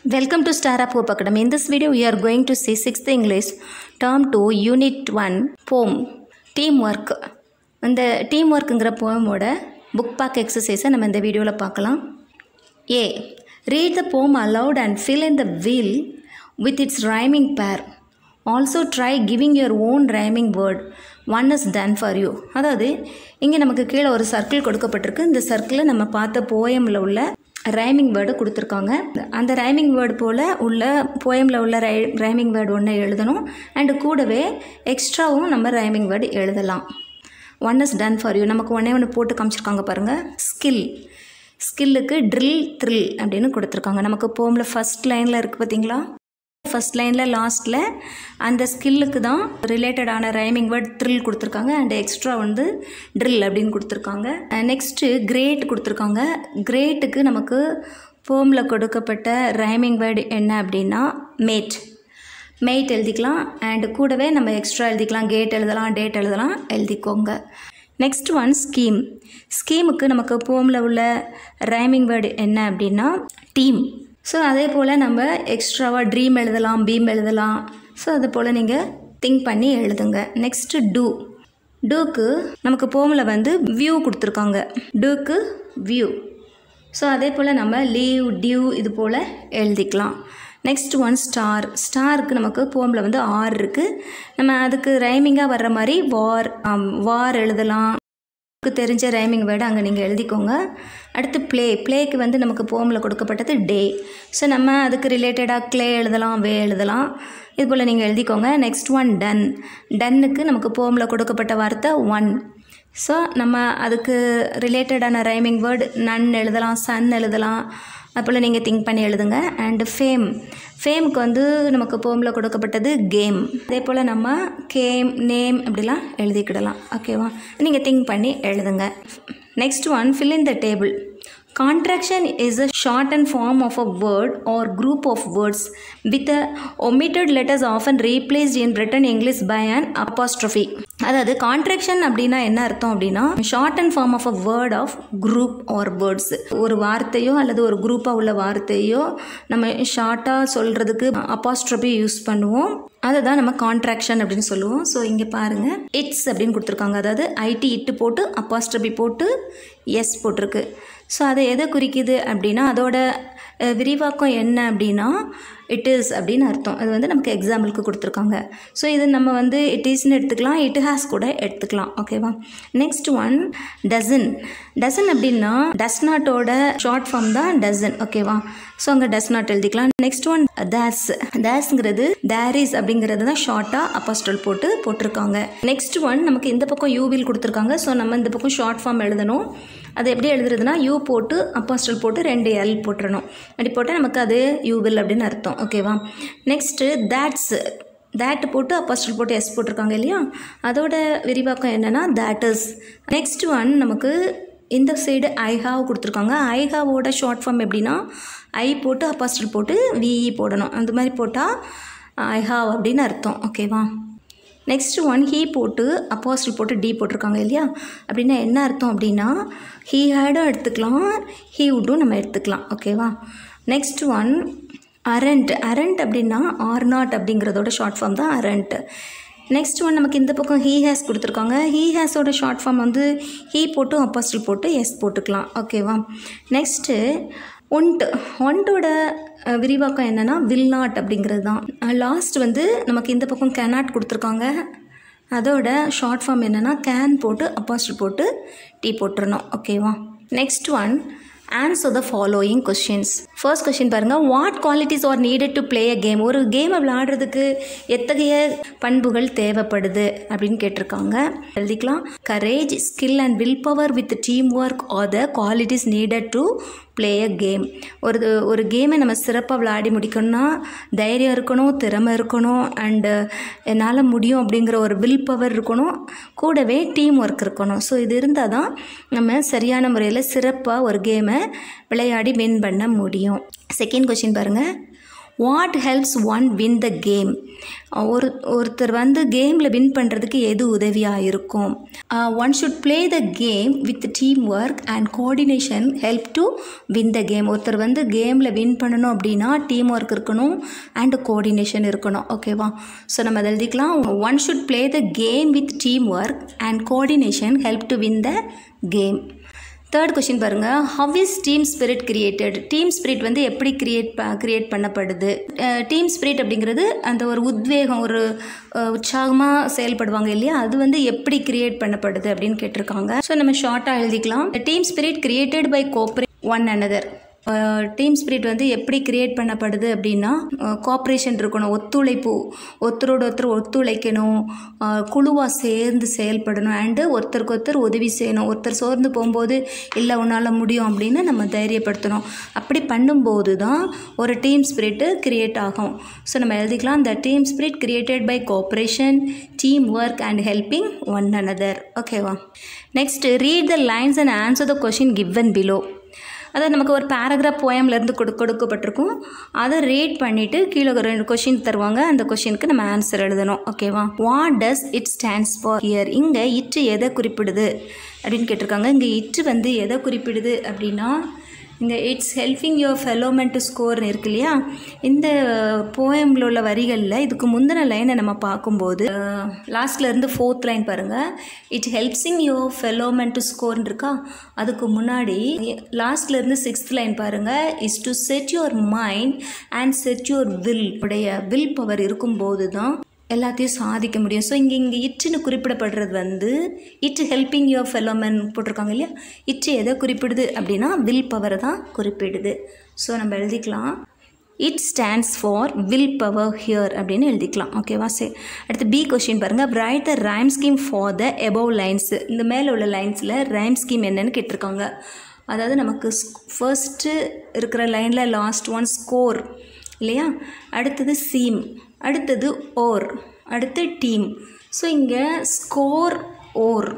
Welcome to Star Up Hope Academy. In this video, we are going to see 6th English Term 2 Unit 1 Poem Teamwork. இந்த team ஒர்க்குங்கிற போமோட book back எக்ஸசைஸை நம்ம இந்த வீடியோவில் பார்க்கலாம் A read the poem aloud and fill in the wheel with its rhyming pair also try giving your own rhyming word one is done for you அதாவது இங்கே நமக்கு கீழே ஒரு சர்க்கிள் கொடுக்கப்பட்டிருக்கு இந்த சர்க்கிளில் நம்ம பார்த்த போயமில் உள்ள ரைமிங் வேர்டு கொடுத்துருக்காங்க அந்த ரைமிங் வேர்டு போல் உள்ள போயமில் உள்ள ரை ரைமிங் வேர்டு ஒன்று எழுதணும் அண்டு கூடவே எக்ஸ்ட்ராவும் நம்ம ரைமிங் வேர்டு எழுதலாம் one is done for you நமக்கு ஒன்றே ஒன்று போட்டு காமிச்சிருக்காங்க பாருங்கள் ஸ்கில் ஸ்கில்லுக்கு ட்ரில் த்ரில் அப்படின்னு கொடுத்துருக்காங்க நமக்கு போமில் ஃபஸ்ட் லைனில் இருக்குது பார்த்தீங்களா ஃபஸ்ட் லைனில் லாஸ்ட்டில் அந்த ஸ்கில்லுக்கு தான் ரிலேட்டடான ரைமிங் வேர்ட் த்ரில் கொடுத்துருக்காங்க அண்ட் எக்ஸ்ட்ரா வந்து ட்ரில் அப்படின்னு கொடுத்துருக்காங்க நெக்ஸ்ட்டு கிரேட் கொடுத்துருக்காங்க கிரேட்டுக்கு நமக்கு போமில் கொடுக்கப்பட்ட ரைமிங் வேர்டு என்ன அப்படின்னா மேட் மெய்ட் எழுதிக்கலாம் அண்ட் கூடவே நம்ம எக்ஸ்ட்ரா எழுதிக்கலாம் கேட் எழுதலாம் டேட் எழுதலாம் எழுதிக்கோங்க நெக்ஸ்ட் ஒன் ஸ்கீம் ஸ்கீமுக்கு நமக்கு போமில் உள்ள ரைமிங் வேர்டு என்ன அப்படின்னா டீம் ஸோ அதே போல் நம்ம எக்ஸ்ட்ராவாக ட்ரீம் எழுதலாம் பீம் எழுதலாம் ஸோ அது போல் நீங்கள் திங்க் பண்ணி எழுதுங்க நெக்ஸ்ட்டு டூ டூக்கு நமக்கு போமில் வந்து வியூ கொடுத்துருக்காங்க டூக்கு வியூ ஸோ அதே போல் நம்ம லீவ் டியூ இது போல் எழுதிக்கலாம் நெக்ஸ்ட் ஒன் ஸ்டார் ஸ்டாருக்கு நமக்கு போமில் வந்து ஆர் இருக்குது நம்ம அதுக்கு ரைமிங்காக வர்ற மாதிரி வார் வார் எழுதலாம் நமக்கு தெரிஞ்ச ரைமிங் வேர்டு அங்கே நீங்கள் எழுதிக்கோங்க அடுத்து ப்ளே ப்ளேக்கு வந்து நமக்கு போமில் கொடுக்கப்பட்டது டே ஸோ நம்ம அதுக்கு ரிலேட்டடாக க்ளே எழுதலாம் வே எழுதலாம் இது போல் நீங்கள் எழுதிக்கோங்க நெக்ஸ்ட் ஒன் டன் டன்னுக்கு நமக்கு போமில் கொடுக்கப்பட்ட வார்த்தை ஒன் ஸோ நம்ம அதுக்கு ரிலேட்டடான ரைமிங் வேர்டு நன் எழுதலாம் சன் எழுதலாம் அப்போல்லாம் நீங்கள் திங்க் பண்ணி எழுதுங்க அண்டு ஃபேம் ஃபேமுக்கு வந்து நமக்கு போமில் கொடுக்கப்பட்டது கேம் அதே போல் நம்ம கேம் நேம் அப்படிலாம் எழுதிக்கிடலாம் ஓகேவா நீங்கள் திங்க் பண்ணி எழுதுங்க next one fill in the table Contraction is a shortened form of a word or group of words with a omitted letters often replaced in written English by an apostrophe. அதாவது contraction அப்படின்னா என்ன அர்த்தம் அப்படின்னா short and form of a word of group or words ஒரு வார்த்தையோ அல்லது ஒரு குரூப்பாக உள்ள வார்த்தையோ நம்ம ஷார்ட்டாக சொல்கிறதுக்கு அப்பாஸ்ட்ரபி யூஸ் பண்ணுவோம் அதை தான் நம்ம கான்ட்ராக்ஷன் அப்படின்னு சொல்லுவோம் ஸோ இங்கே பாருங்கள் இட்ஸ் அப்படின்னு கொடுத்துருக்காங்க அதாவது ஐடி இட்டு போட்டு அப்பாஸ்ட்ரபி போட்டு எஸ் போட்டிருக்கு ஸோ அதை எதை குறிக்குது அப்படின்னா அதோட விரிவாக்கம் என்ன அப்படின்னா இட் இஸ் அப்படின்னு அர்த்தம் அது வந்து நமக்கு எக்ஸாம்பிளுக்கு கொடுத்துருக்காங்க ஸோ இது நம்ம வந்து இட் இஸ்னு எடுத்துக்கலாம் இட் ஹாஸ் கூட எடுத்துக்கலாம் ஓகேவா நெக்ஸ்ட் ஒன் டசன் டசன் அப்படின்னா டஸ் நாட்டோட ஷார்ட் ஃபார்ம் தான் டசன் ஓகேவா ஸோ அங்கே டஸ் நாட் எழுதிக்கலாம் நெக்ஸ்ட் ஒன் தேஸ் தேஸ்ங்கிறது தேரிஸ் அப்படிங்கிறது தான் ஷார்ட்டாக அப்போஸ்டல் போட்டு போட்டிருக்காங்க நெக்ஸ்ட் ஒன் நமக்கு இந்த பக்கம் யூவில் கொடுத்துருக்காங்க ஸோ நம்ம இந்த பக்கம் ஷார்ட் ஃபார்ம் எழுதணும் அது எப்படி எழுதுறதுனா யூ போட்டு அப்போஸ்டல் போட்டு ரெண்டு எல் போட்டுறணும் அப்படி போட்டால் நமக்கு அது யூவில் அப்படின்னு அர்த்தம் ஓகேவா நெக்ஸ்ட்டு தேட்ஸ் தேட் போட்டு அப்போஸ்டல் போட்டு எஸ் போட்டிருக்காங்க இல்லையா அதோட விரிவாக்கம் என்னென்னா தேட் இஸ் நெக்ஸ்ட் ஒன் நமக்கு இந்த சைடு ஐ ஹாவ் கொடுத்துருக்காங்க ஐ ஹாவோட ஷார்ட் ஃபார்ம் எப்படின்னா ஐ போட்டு அப்பாஸ்டல் போட்டு விஇ போடணும் அந்த மாதிரி போட்டால் ஐ ஹாவ் அப்படின்னு அர்த்தம் ஓகேவா நெக்ஸ்ட் ஒன் ஹீ போட்டு அப்போஸ்டல் போட்டு டி போட்டிருக்காங்க இல்லையா அப்படின்னா என்ன அர்த்தம் அப்படின்னா ஹீ ஹேடும் எடுத்துக்கலாம் ஹீ வுட்டும் நம்ம எடுத்துக்கலாம் ஓகேவா நெக்ஸ்ட் ஒன் அரண்ட் அரண்ட் அப்படின்னா ஆர் நாட் அப்படிங்கிறதோட ஷார்ட் ஃபார்ம் தான் அரண்ட் நெக்ஸ்ட் ஒன் நமக்கு இந்த பக்கம் ஹீ ஹேஸ் கொடுத்துருக்காங்க ஹீ ஹேஸோட ஷார்ட் ஃபார்ம் வந்து ஹீ போட்டு அப்போஸ்டல் போட்டு எஸ் போட்டுக்கலாம் ஓகேவா நெக்ஸ்ட்டு ஒன்ட்டு ஒன்ட்டோட விரிவாக்கம் என்னென்னா வில் நாட் அப்படிங்கிறது தான் லாஸ்ட் வந்து நமக்கு இந்த பக்கம் கேனாட் கொடுத்துருக்காங்க அதோட ஷார்ட் ஃபார்ம் என்னென்னா கேன் போட்டு அப்பாஸ்டல் போட்டு டீ போட்டுருணும் ஓகேவா next one answer the following questions first question பாருங்கள் what qualities are needed to play a game ஒரு கேமை விளையாடுறதுக்கு எத்தகைய பண்புகள் தேவைப்படுது அப்படின்னு கேட்டிருக்காங்க எழுதிக்கலாம் courage skill and will power with team work are the qualities needed to play a game ஒரு ஒரு கேமை நம்ம சிறப்பாக விளையாடி முடிக்கணும்னா தைரியம் இருக்கணும் திறமை இருக்கணும் அண்டு என்னால் முடியும் அப்படிங்கிற ஒரு வில் பவர் இருக்கணும் கூடவே டீம் ஒர்க் இருக்கணும் ஸோ இது இருந்தால் தான் நம்ம சரியான முறையில் சிறப்பாக ஒரு கேமை விளையாடி வின் பண்ண முடியும் செகண்ட் கொஷின் பாருங்கள் what helps one win the game ஒரு ஒருத்தர் வந்து கேமில் வின் பண்ணுறதுக்கு எது உதவியாக இருக்கும் one should play the game with team work and coordination help to win the game ஒருத்தர் வந்து கேமில் வின் பண்ணணும் அப்படின்னா டீம் ஒர்க் இருக்கணும் அண்ட் கோஆர்டினேஷன் இருக்கணும் ஓகேவா ஸோ நம்ம அதை எழுதிக்கலாம் one should play the game with team work and coordination help to win the game third question பாருங்கள் how is team spirit created team spirit வந்து எப்படி கிரியேட் ப கிரியேட் பண்ணப்படுது டீம் ஸ்பிரிட் அப்படிங்கிறது அந்த ஒரு உத்வேகம் ஒரு உற்சாகமாக செயல்படுவாங்க இல்லையா அது வந்து எப்படி கிரியேட் பண்ணப்படுது அப்படின்னு கேட்டிருக்காங்க ஸோ நம்ம ஷார்ட்டாக எழுதிக்கலாம் team spirit created by cooperate one another team spirit வந்து எப்படி கிரியேட் பண்ணப்படுது அப்படின்னா கோஆப்ரேஷன் இருக்கணும் ஒத்துழைப்பு ஒருத்தரோட ஒருத்தர் ஒத்துழைக்கணும் குழுவாக சேர்ந்து செயல்படணும் அண்டு ஒருத்தருக்கு ஒருத்தர் உதவி செய்யணும் ஒருத்தர் சோர்ந்து போகும்போது இல்லை உன்னால் முடியும் அப்படின்னு நம்ம தைரியப்படுத்தணும் அப்படி பண்ணும்போது தான் ஒரு டீம் ஸ்பிரிட்டு கிரியேட் ஆகும் ஸோ நம்ம எழுதிக்கலாம் the team spirit created by cooperation team work and helping one another ஓகேவா next read the lines and answer the question given below அதாவது நமக்கு ஒரு பேராகிராஃப் போயம்லேருந்து கொடு கொடுக்கப்பட்டிருக்கும் அதை ரீட் பண்ணிவிட்டு கீழே ஒரு ரெண்டு கொஷின் தருவாங்க அந்த கொஷினுக்கு நம்ம ஆன்சர் எழுதணும் ஓகேவா what does it stands for here இங்கே இட்டு எதை குறிப்பிடுது அப்படின்னு கேட்டிருக்காங்க இங்கே இட்டு வந்து எதை குறிப்பிடுது அப்படின்னா இங்கே it's helping your fellowmen to ஸ்கோர்னு இருக்கு இல்லையா இந்த போயமில் உள்ள வரிகளில் இதுக்கு முந்தின லைனை நம்ம பார்க்கும்போது லாஸ்ட்ல இருந்து ஃபோர்த் லைன் பாருங்கள் it helping your fellowmen to ஸ்கோர்னு இருக்கா அதுக்கு முன்னாடி லாஸ்ட்ல இருந்து சிக்ஸ்த் லைன் பாருங்கள் is to set your mind and set your will உடைய வில் பவர் இருக்கும்போது தான் எல்லாத்தையும் சாதிக்க முடியும் ஸோ இங்கே இங்கே இட்டுன்னு குறிப்பிடப்படுறது வந்து இட்டு ஹெல்பிங் யுவர் ஃபெலோமன் போட்டிருக்காங்க இல்லையா இட்டு எதை குறிப்பிடுது அப்படின்னா வில் பவரை தான் குறிப்பிடுது ஸோ நம்ம எழுதிக்கலாம் it stands for will power here அப்படின்னு எழுதிக்கலாம் ஓகேவா சரி அடுத்து பி கொஷின் பாருங்கள் write the rhyme scheme for the above lines இந்த மேலே உள்ள லைன்ஸில் ரைம் ஸ்கீம் என்னன்னு கேட்டிருக்காங்க அதாவது நமக்கு ஃபர்ஸ்ட்டு இருக்கிற லைனில் லாஸ்ட் ஒன் ஸ்கோர் இல்லையா அடுத்தது சீம் அடுத்தது ஓர் அடுத்து டீம் ஸோ இங்கே ஸ்கோர் ஓர்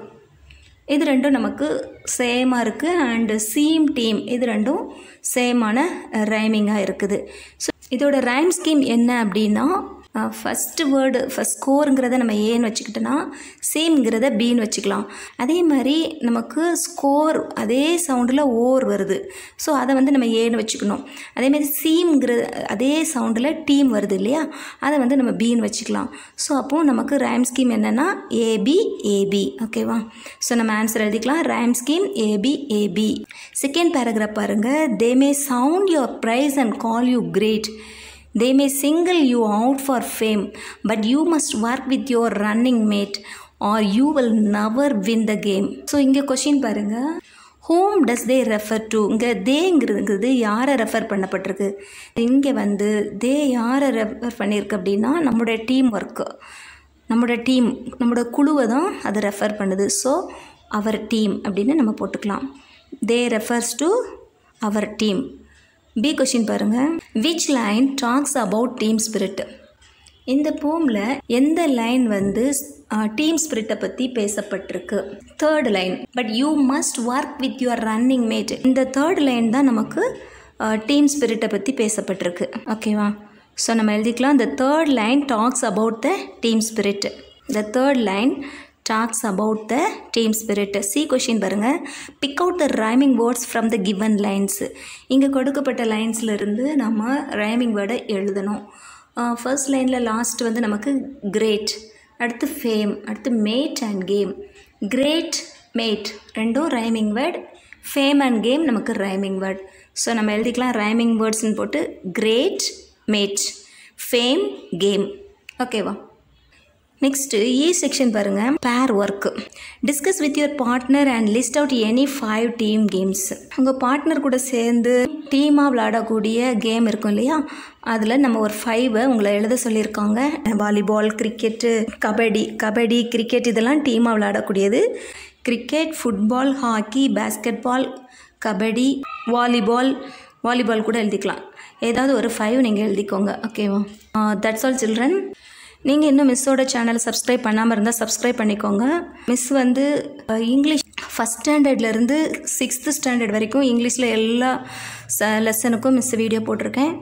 இது ரெண்டும் நமக்கு சேமாக இருக்குது அண்டு சீம் டீம் இது ரெண்டும் சேமான ரைமிங்காக இருக்குது ஸோ இதோட ரைம் ஸ்கீம் என்ன அப்படின்னா ஃபஸ்ட்டு வேர்டு ஃபஸ்ட் ஸ்கோருங்கிறத நம்ம ஏன்னு வச்சுக்கிட்டோன்னா சேம்ங்கிறத பின்னு வச்சுக்கலாம் அதே மாதிரி நமக்கு ஸ்கோர் அதே சவுண்டில் ஓர் வருது ஸோ அதை வந்து நம்ம ஏன்னு வச்சுக்கணும் அதேமாதிரி சீம்ங்கிற அதே சவுண்டில் டீம் வருது இல்லையா அதை வந்து நம்ம பின்னு வச்சுக்கலாம் ஸோ அப்போது நமக்கு ரைம் ஸ்கீம் என்னென்னா ஏபி ஏபி ஓகேவா ஸோ நம்ம ஆன்சர் எழுதிக்கலாம் rhyme scheme A B A B second paragraph பாருங்கள் they may sound your praise and call you great They may single you out for fame, but you must work with your running mate or you will never win the game. So இங்கே question பாருங்கள் whom does they refer to இங்கே தேங்கிறதுங்கிறது யாரை refer பண்ணப்பட்டிருக்கு இங்கே வந்து தே யாரை refer பண்ணியிருக்கு அப்படின்னா நம்மளுடைய டீம் ஒர்க்கு நம்மளோட டீம் நம்மளோட குழுவை தான் அது ரெஃபர் பண்ணுது ஸோ அவர் டீம் அப்படின்னு நம்ம போட்டுக்கலாம் they refers to our team B question பாருங்கள் which line talks about team spirit இந்த போமில் எந்த லைன் வந்து டீம் ஸ்பிரிட்டை பற்றி பேசப்பட்டிருக்கு third line but you must work with your running mate இந்த தேர்ட் லைன் தான் நமக்கு டீம் ஸ்பிரிட்டை பற்றி பேசப்பட்டிருக்கு ஓகேவா ஸோ நம்ம எழுதிக்கலாம் the third line talks about the team spirit the third line talks about the team spirit C question பாருங்கள் pick out the rhyming words from the given lines இங்கே கொடுக்கப்பட்ட லைன்ஸ்லேருந்து நம்ம ரைமிங் வேர்டை எழுதணும் ஃபர்ஸ்ட் லைனில் லாஸ்ட் வந்து நமக்கு கிரேட் அடுத்து ஃபேம் அடுத்து mate and game great mate ரெண்டும் rhyming word fame and game நமக்கு ரைமிங் வேர்ட் ஸோ நம்ம எழுதிக்கலாம் ரைமிங் வேர்ட்ஸ்னு போட்டு கிரேட் மேட் ஃபேம் கேம் ஓகேவா நெக்ஸ்ட்டு இ செக்ஷன் பாருங்கள் pair work discuss with your partner and list out any five team games உங்கள் partner கூட சேர்ந்து டீமாக விளையாடக்கூடிய கேம் இருக்கும் இல்லையா அதில் நம்ம ஒரு ஃபைவை உங்களை எழுத சொல்லியிருக்காங்க volleyball cricket kabaddi kabaddi cricket இதெல்லாம் டீமாக விளையாடக்கூடியது cricket football hockey basketball kabaddi volleyball volleyball கூட எழுதிக்கலாம் ஏதாவது ஒரு ஃபைவ் நீங்கள் எழுதிக்கோங்க ஓகேவா தட்ஸ் ஆல் சில்ட்ரன் நீங்கள் இன்னும் மிஸ்ஸோட சேனலை சப்ஸ்கிரைப் பண்ணாமல் இருந்தால் சப்ஸ்கிரைப் பண்ணிக்கோங்க மிஸ் வந்து அஹ், இங்கிலீஷ் ஃபஸ்ட் ஸ்டாண்டர்ட்லேருந்து சிக்ஸ்த்து ஸ்டாண்டர்ட் வரைக்கும் இங்கிலீஷில் எல்லா ச லெசனுக்கும் மிஸ் வீடியோ போட்டிருக்கேன்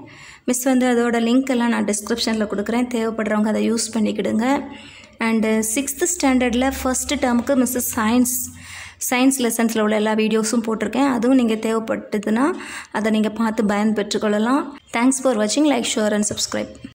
மிஸ் வந்து அதோட லிங்க் எல்லாம் நான் டிஸ்கிரிப்ஷனில் கொடுக்குறேன் தேவைப்படுறவங்க அதை யூஸ் பண்ணிக்கிடுங்க அண்டு சிக்ஸ்த்து ஸ்டாண்டர்டில் ஃபஸ்ட்டு டேர்முக்கு மிஸ்ஸஸ் சயின்ஸ் சயின்ஸ் லெசன்ஸில் உள்ள எல்லா வீடியோஸும் போட்டிருக்கேன் அதுவும் நீங்கள் தேவைப்பட்டதுன்னா அதை நீங்கள் பார்த்து பயன் பெற்றுக்கொள்ளலாம் தேங்க்ஸ் ஃபார் வாட்சிங் லைக் ஷுர் அண்ட் சப்ஸ்கிரைப்